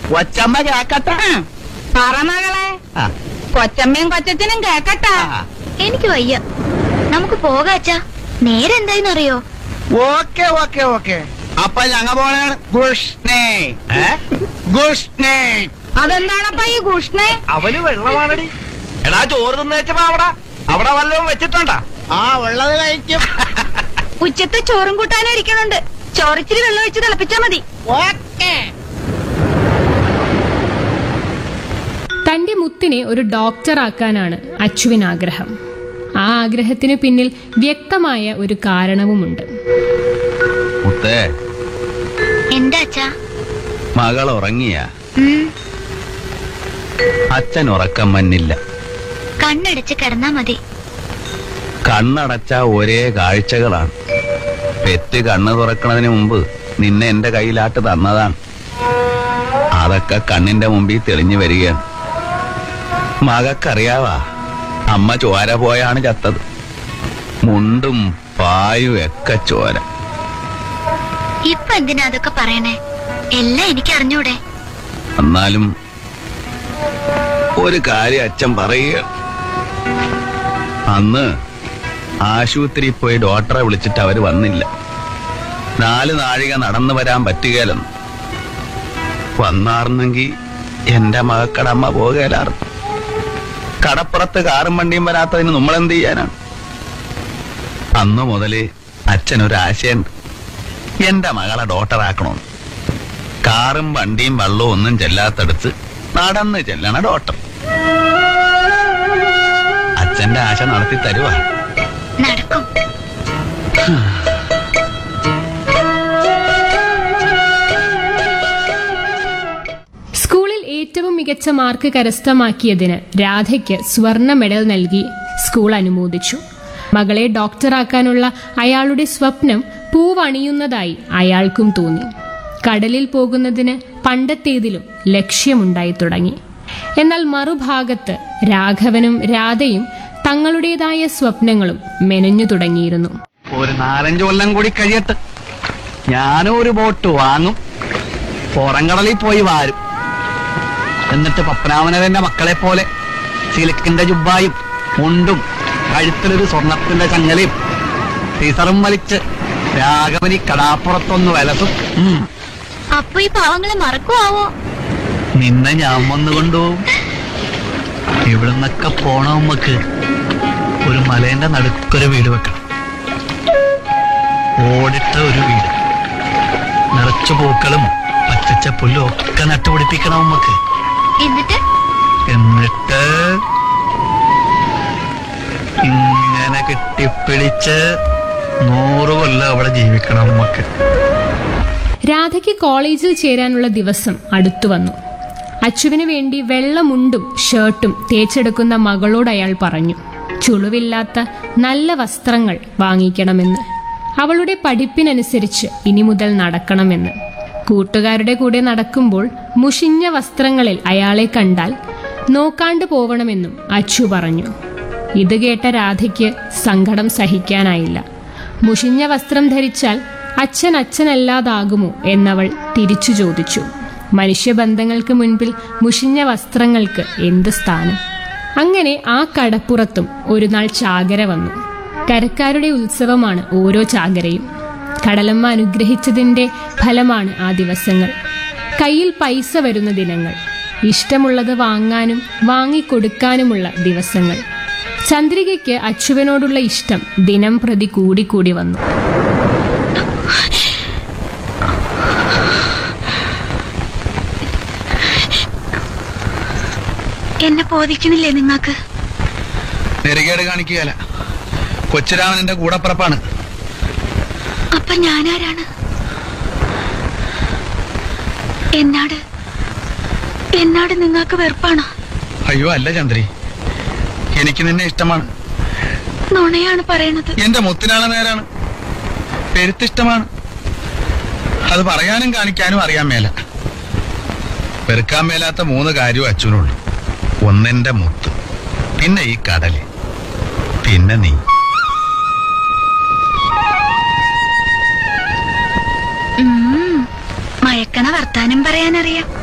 കൊച്ചമ്മ കേക്കട്ടെ പറ മകളെ ആ, കൊച്ചമ്മയും കൊച്ചച്ഛനും കേക്കട്ടാ ആ. എനിക്ക് വയ്യ നമുക്ക് പോകാച്ചാ നേരെ എന്തായിന്നറിയോ ഓക്കെ ഓക്കെ ഓക്കെ അപ്പൊ ഞങ്ങ പോണാണ് ഗുഷ്ണേ ഗുഷ്ണേ അതെന്താണപ്പാ ഈ കുഷ്ണേ അവന് വെള്ളമാണടി എടാ ചോറ് തിന്നേച്ചപ്പോ അവിടെ അവിടെ വല്ലതും വെച്ചിട്ടുണ്ടാ ആ ഉള്ളത് കഴിക്കും ഉച്ചത്തെ ചോറും കൂട്ടാനും ഇരിക്കണുണ്ട് ചോറിച്ചിരി വെള്ളം ഒഴിച്ച് തിളപ്പിച്ചാ മതി ഓക്കെ തന്റെ മുത്തിനെ ഒരു ഡോക്ടറാക്കാനാണ് അച്ചുവിന് ആഗ്രഹം ആ ആഗ്രഹത്തിന് പിന്നിൽ വ്യക്തമായ ഒരു കാരണവുമുണ്ട് മുത്തേ എന്താ അച്ഛാ മകൾ ഉറങ്ങിയ ഉം, അച്ഛൻ ഉറക്കം മന്നില്ല കണ്ണടച്ച് കിടന്നാ മതി കണ്ണടച്ച ഒരേ കാഴ്ചകളാണ് പെറ്റ് കണ്ണ് തുറക്കണതിന് മുമ്പ് നിന്നെ എന്റെ കയ്യിലാട്ട് തന്നതാണ് അതൊക്കെ കണ്ണിന്റെ മുമ്പിൽ തെളിഞ്ഞു വരികയാണ് മകക്കറിയാവാ അമ്മ ചോര പോയാണ് ചത്തത് മുണ്ടും പായും ഒക്കെ ചോര ഇപ്പൊ എന്തിനാ അതൊക്കെ പറയണേ എല്ലാം എനിക്ക് അറിഞ്ഞൂടെ എന്നാലും ഒരു കാര്യം അച്ഛൻ പറയുക അന്ന് ആശുപത്രി പോയി ഡോക്ടറെ വിളിച്ചിട്ട് അവര് വന്നില്ല നാല് നാഴിക നടന്നു വരാൻ പറ്റുകയില്ലെന്ന് വന്നാർന്നെങ്കി എന്റെ മകക്കടമ്മ പോകുകയില്ലായിരുന്നു കടപ്പുറത്ത് കാറും വണ്ടിയും വരാത്തതിന് നമ്മൾ എന്ത് ചെയ്യാനാണ് അന്നു മുതല് അച്ഛനൊരു ആശയുണ്ട് എന്റെ മകളെ ഡോക്ടറാക്കണമെന്ന് കാറും വണ്ടിയും വെള്ളവും ഒന്നും ചെല്ലാത്തടുത്ത് നടന്ന് ചെല്ലണ ഡോക്ടർ അച്ഛന്റെ ആശ നടത്തി തരുവാ നടക്കും സ്കൂളിൽ ഏറ്റവും മികച്ച മാർക്ക് കരസ്ഥമാക്കിയതിന് രാധയ്ക്ക് സ്വർണ്ണ മെഡൽ നൽകി സ്കൂൾ അനുമോദിച്ചു മകളെ ഡോക്ടറാക്കാനുള്ള അയാളുടെ സ്വപ്നം പൂവണിയുന്നതായി അയാൾക്കും തോന്നി കടലിൽ പോകുന്നതിന് പണ്ടത്തേതിലും ലക്ഷ്യമുണ്ടായി തുടങ്ങി എന്നാൽ മറുഭാഗത്ത് രാഘവനും രാധയും തങ്ങളുടേതായ സ്വപ്നങ്ങളും മെനഞ്ഞു തുടങ്ങിയിരുന്നു ഒരു നാലഞ്ച് കൊല്ലം കൂടി കഴിയട്ടെ ഞാനും ഒരു ബോട്ട് വാങ്ങും പുറംകടലിൽ പോയി വാരും എന്നിട്ട് പപ്പനാമനവന്റെ മക്കളെ പോലെ സിലിക്കിന്റെ ജുബായും മുണ്ടും കഴുത്തിലൊരു സ്വർണത്തിന്റെ ചങ്ങലയും ടീസറും വലിച്ച് രാഘവനി കടാപ്പുറത്തൊന്ന് വലസും ഉം. അപ്പൊ ഈ പാവങ്ങളെ മറക്കുവാവോ നിന്നെ ഞാൻ വന്നു കൊണ്ടുപോകും ഇവിടുന്നൊക്കെ പോണ നമുക്ക് ഒരു മലേന്റെ നടുക്കൊരു വീട് വെക്കണം ഓടിട്ട ഒരു വീട് നിറച്ചു പൂക്കളും പച്ചച്ച പുല്ലും ഒക്കെ നട്ടുപിടിപ്പിക്കണം നമുക്ക് എന്നിട്ട് എന്നിട്ട് ഇങ്ങനെ കെട്ടിപ്പിടിച്ച് നൂറ് കൊല്ലം അവിടെ ജീവിക്കണം നമുക്ക് രാധയ്ക്ക് കോളേജിൽ ചേരാനുള്ള ദിവസം അടുത്തു വന്നു അച്ചുവിന് വേണ്ടി വെള്ളമുണ്ടും ഷർട്ടും തേച്ചെടുക്കുന്ന മകളോട് അയാൾ പറഞ്ഞു ചുളിവില്ലാത്ത നല്ല വസ്ത്രങ്ങൾ വാങ്ങിക്കണമെന്ന് അവളുടെ പഠിപ്പിനനുസരിച്ച് ഇനി മുതൽ നടക്കണമെന്ന് കൂട്ടുകാരുടെ കൂടെ നടക്കുമ്പോൾ മുഷിഞ്ഞ വസ്ത്രങ്ങളിൽ അയാളെ കണ്ടാൽ നോക്കാണ്ട് പോവണമെന്നും അച്ചു പറഞ്ഞു ഇത് കേട്ട രാധയ്ക്ക് സങ്കടം സഹിക്കാനായില്ല മുഷിഞ്ഞ വസ്ത്രം ധരിച്ചാൽ അച്ഛൻ അച്ഛനല്ലാതാകുമോ എന്നവൾ തിരിച്ചു ചോദിച്ചു മനുഷ്യബന്ധങ്ങൾക്ക് മുൻപിൽ മുഷിഞ്ഞ വസ്ത്രങ്ങൾക്ക് എന്ത് സ്ഥാനം അങ്ങനെ ആ കടപ്പുറത്തും ഒരു നാൾ ചാകര വന്നു കരക്കാരുടെ ഉത്സവമാണ് ഓരോ ചാകരയും കടലമ്മ അനുഗ്രഹിച്ചതിന്റെ ഫലമാണ് ആ ദിവസങ്ങൾ കയ്യിൽ പൈസ വരുന്ന ദിനങ്ങൾ ഇഷ്ടമുള്ളത് വാങ്ങാനും വാങ്ങിക്കൊടുക്കാനുമുള്ള ദിവസങ്ങൾ ചന്ദ്രികയ്ക്ക് അച്ചുവനോടുള്ള ഇഷ്ടം ദിനം പ്രതി കൂടിക്കൂടി വന്നു എന്നെ ബോധിക്കണില്ലേ നിങ്ങക്ക് നെറുകേട് കാണിക്കുകയല്ല കൊച്ചുരാമൻ കൂടപ്പിറപ്പാണ് അപ്പൊ ഞാനാരാണ് എന്നാട് എന്നാട് നിങ്ങക്ക് വെറുപ്പാണോ അയ്യോ അല്ല ചന്ദ്രി എനിക്ക് നിന്നെ ഇഷ്ടമാണ് നുണയാണ് പറയണത് എന്റെ മുത്തിനാളെ നേരാണ് പെരുത്തിഷ്ടമാണ് അത് പറയാനും കാണിക്കാനും അറിയാൻ മേല പെറുക്കാൻ മേലാത്ത മൂന്ന് കാര്യവും അച്ഛനുള്ളൂ ഒന്നെന്റെ മുത്ത് പിന്നെ ഈ കടല് പിന്നെ നീ ഉം, മയക്കണ വർത്താനം പറയാനറിയാം